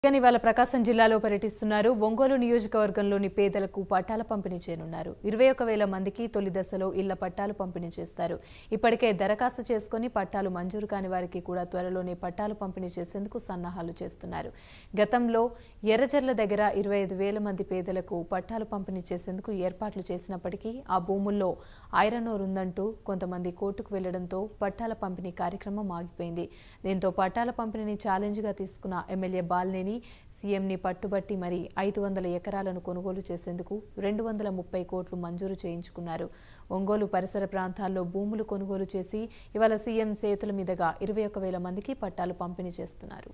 జగన్ ఇవాళ ప్రకాశం జిల్లాలో పర్యటిస్తున్నారు ఒంగోలు నియోజకవర్గంలోని పేదలకు పట్టాల పంపిణీ చేయనున్నారు ఇరవై ఒక వేల మందికి తొలి దశలో ఇళ్ల పట్టాలు పంపిణీ చేస్తారు ఇప్పటికే దరఖాస్తు చేసుకుని పట్టాలు మంజూరు కాని వారికి కూడా త్వరలోనే పట్టాలు పంపిణీ చేసేందుకు సన్నాహాలు చేస్తున్నారు గతంలో ఎర్రజర్ల దగ్గర ఇరవై ఐదు వేల మంది పేదలకు పట్టాలు పంపిణీ చేసేందుకు ఏర్పాట్లు చేసినప్పటికీ ఆ భూముల్లో ఐరన్ ఓర్ ఉందంటూ కొంతమంది కోర్టుకు వెళ్లడంతో పట్టాల పంపిణీ కార్యక్రమం ఆగిపోయింది దీంతో పట్టాల పంపిణీని ఛాలెంజ్గా తీసుకున్న ఎమ్మెల్యే బాలినేని సీఎంని పట్టుబట్టి మరి ఐదు వందల ఎకరాలను కొనుగోలు చేసేందుకు రెండు వందల ముప్పై కోట్లు మంజూరు చేయించుకున్నారు ఒంగోలు పరిసర ప్రాంతాల్లో భూములు కొనుగోలు చేసి ఇవాళ సీఎం చేతుల మీదుగా ఇరవై ఒక వేల మందికి పట్టాలు పంపిణీ చేస్తున్నారు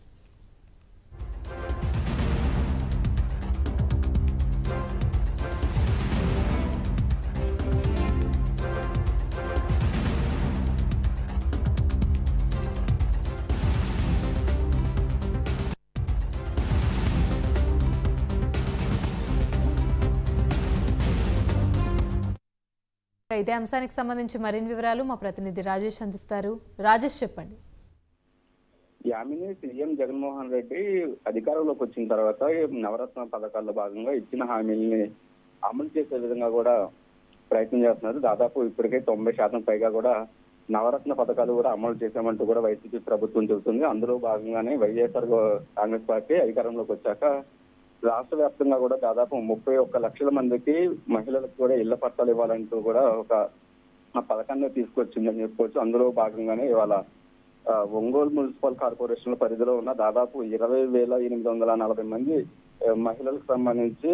ఇదే అంశానికి సంబంధించి మరిన్ని వివరాలు మా ప్రతినిధి రాజేష్ అందిస్తారు రాజేష్ చెప్పండి యామిని సీఎం జగన్మోహన్ రెడ్డి అధికారంలోకి వచ్చిన తర్వాత ఈ నవరత్న పథకాల్లో భాగంగా ఇచ్చిన హామీల్ని అమలు చేసే విధంగా కూడా ప్రయత్నం చేస్తున్నారు దాదాపు ఇప్పటికే తొంభై శాతం పైగా కూడా నవరత్న పథకాలు కూడా అమలు చేశామంటూ కూడా వైసీపీ ప్రభుత్వం చెబుతుంది అందులో భాగంగానే వైఎస్ఆర్ కాంగ్రెస్ పార్టీ అధికారంలోకి వచ్చాక రాష్ట్ర వ్యాప్తంగా కూడా దాదాపు ముప్పై ఒక్క లక్షల మందికి మహిళలకు కూడా ఇళ్ల పట్టాలు ఇవ్వాలంటూ కూడా ఒక ఆ పథకాన్ని తీసుకొచ్చిందని చెప్పుకోవచ్చు అందులో భాగంగానే ఇవాళ ఆ, ఒంగోలు మున్సిపల్ కార్పొరేషన్ పరిధిలో ఉన్న దాదాపు ఇరవై వేల ఎనిమిది వందల నలభై మంది ఆ, మహిళలకు సంబంధించి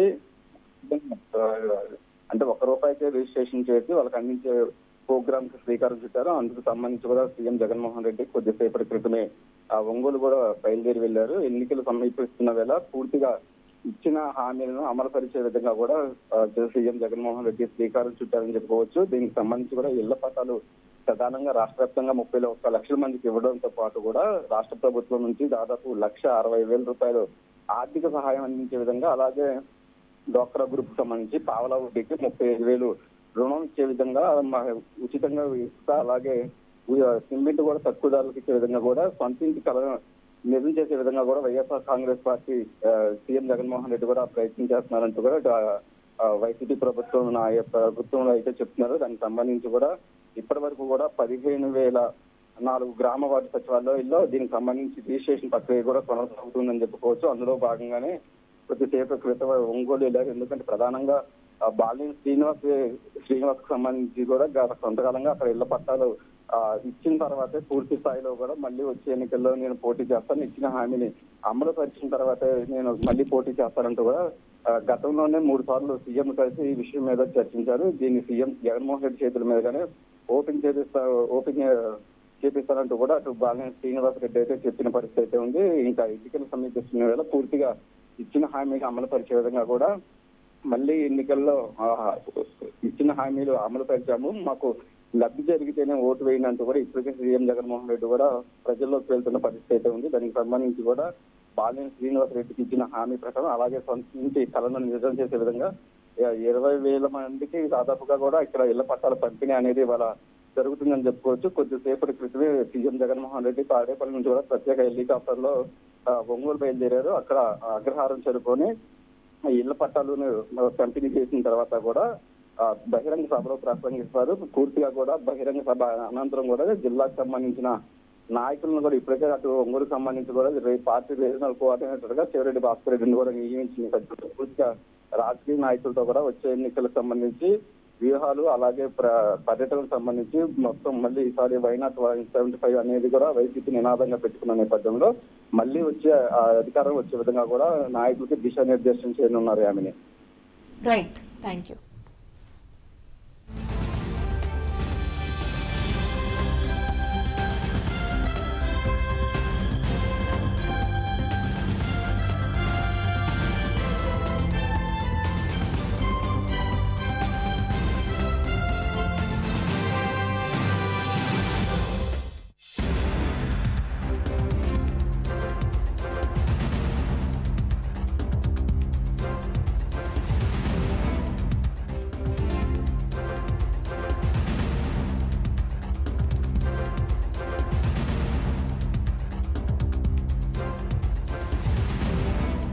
ఆ, అంటే ఒక్క రూపాయికే రిజిస్ట్రేషన్ చేసి వాళ్ళకి అందించే ప్రోగ్రామ్ కి శ్రీకారం చుట్టారు అందుకు సంబంధించి కూడా సీఎం జగన్మోహన్ రెడ్డి కొద్దిసేపటి క్రితమే ఆ ఒంగోలు కూడా బయలుదేరి వెళ్లారు ఎన్నికలు సమీపిస్తున్న వేళ పూర్తిగా ఇచ్చిన హామీలను అమలు పరిచే విధంగా కూడా ఆ, సీఎం జగన్మోహన్ రెడ్డి శ్రీకారం చుట్టారని చెప్పుకోవచ్చు దీనికి సంబంధించి కూడా ఇళ్ల పట్టాలు ప్రధానంగా రాష్ట్ర వ్యాప్తంగా ముప్పై ఒక్క లక్షల మందికి ఇవ్వడంతో పాటు కూడా రాష్ట్ర ప్రభుత్వం నుంచి దాదాపు లక్ష అరవై వేల రూపాయలు ఆర్థిక సహాయం అందించే విధంగా అలాగే డోక్రా గ్రూప్ సంబంధించి పావలా వడ్డీకి ముప్పై ఐదు వేలు రుణం ఇచ్చే విధంగా మ- ఉచితంగా ఇసుక అలాగే ఉ- సిమెంట్ కూడా తక్కువ ధరలకు ఇచ్చే విధంగా కూడా సొంత ఇంటి కళ నిజం చేసే విధంగా కూడా వైఎస్ఆర్ కాంగ్రెస్ పార్టీ ఆ, సీఎం జగన్మోహన్ రెడ్డి కూడా ప్రయత్నం చేస్తున్నారంటూ కూడా డా- ఆ, వైసీపీ ప్రభుత్వం నా యొక్క ప్రభుత్వంలో అయితే చెప్తున్నారు దానికి సంబంధించి కూడా ఇప్పటి వరకు కూడా పదిహేను వేల నాలుగు గ్రామ వార్డు సచివాలయాల్లో దీనికి సంబంధించి రిజిస్ట్రేషన్ ప్రక్రియ కూడా కొనసాగుతుందని చెప్పుకోవచ్చు అందులో భాగంగానే కొద్దిసేపు క్రితం ఒంగోలు వెళ్ళారు ఎందుకంటే ప్రధానంగా ఆ, బాలినేని శ్రీనివాస్ శ్రీనివాస్ కు సంబంధించి కూడా గత కొంతకాలంగా అక్కడ ఇళ్ల పట్టాలు ఆ, ఇచ్చిన తర్వాతే పూర్తి స్థాయిలో కూడా మళ్ళీ వచ్చే ఎన్నికల్లో నేను పోటీ చేస్తాను ఇచ్చిన హామీని అమలు పరిచిన తర్వాతే నేను మళ్ళీ పోటీ చేస్తానంటూ కూడా ఆ, గతంలోనే మూడు సార్లు సీఎం కలిసి ఈ విషయం మీద చర్చించారు దీన్ని సీఎం జగన్మోహన్ రెడ్డి చేతుల మీదుగానే ఓపెన్ చేపిస్తా ఓపెన్ చేపిస్తారంటూ కూడా అటు బాలినేని శ్రీనివాస్ రెడ్డి అయితే చెప్పిన పరిస్థితి అయితే ఉంది ఇంకా ఎన్నికలు సమీపిస్తున్న వేళ పూర్తిగా ఇచ్చిన హామీని అమలు పరిచే విధంగా కూడా మళ్ళీ ఎన్నికల్లో ఆ, ఇచ్చిన హామీలు అమలు పరిచాము మాకు లబ్ధి జరిగితేనే ఓటు వేయండి అంటూ కూడా ఇప్పటికే సీఎం జగన్మోహన్ రెడ్డి కూడా ప్రజల్లోకి వెళ్తున్న పరిస్థితి అయితే ఉంది దానికి సంబంధించి కూడా బాలినేని శ్రీనివాస్ రెడ్డికి ఇచ్చిన హామీ ప్రకారం అలాగే సొంత ఇంటి కళను నిజం చేసే విధంగా ఇ- ఇరవై వేల మందికి దాదాపుగా కూడా ఇక్కడ ఇళ్ల పట్టాల పంపిణీ అనేది ఇవాళ జరుగుతుందని చెప్పుకోవచ్చు కొద్దిసేపటి క్రితమే సీఎం జగన్మోహన్ రెడ్డి తాడేపల్లి నుంచి కూడా ప్రత్యేక హెలికాప్టర్ లో ఆ, ఒంగోలు బయలుదేరారు అక్కడ అగ్రహారం చేరుకొని ఆ ఇళ్ల పట్టాలను పంపిణీ చేసిన తర్వాత కూడా ఆ, బహిరంగ సభలో ప్రసంగిస్తారు పూర్తిగా కూడా బహిరంగ సభ అనంతరం కూడా జిల్లాకు సంబంధించిన నాయకులను కూడా ఇప్పటికే అటు ఒంగోలుకు సంబంధించి కూడా రేపు పార్టీ రీజనల్ కోఆర్డినేటర్ గా చెవిరెడ్డి భాస్కర్ రెడ్డిని కూడా నియమించింది సభ్యులు. పూర్తిగా రాజకీయ నాయకులతో కూడా వచ్చే ఎన్నికలకు సంబంధించి వ్యూహాలు అలాగే ప్ర- పర్యటనకు సంబంధించి మొత్తం మళ్ళీ ఈసారి వైనాట్ సెవెంటీ ఫైవ్ అనేది కూడా వైసీపీ నినాదంగా పెట్టుకున్న నేపథ్యంలో మళ్ళీ వచ్చే ఆ, అధికారం వచ్చే విధంగా కూడా నాయకులకి దిశానిర్దేశం చేయనున్నారు ఆమెని రైట్ థ్యాంక్ యూ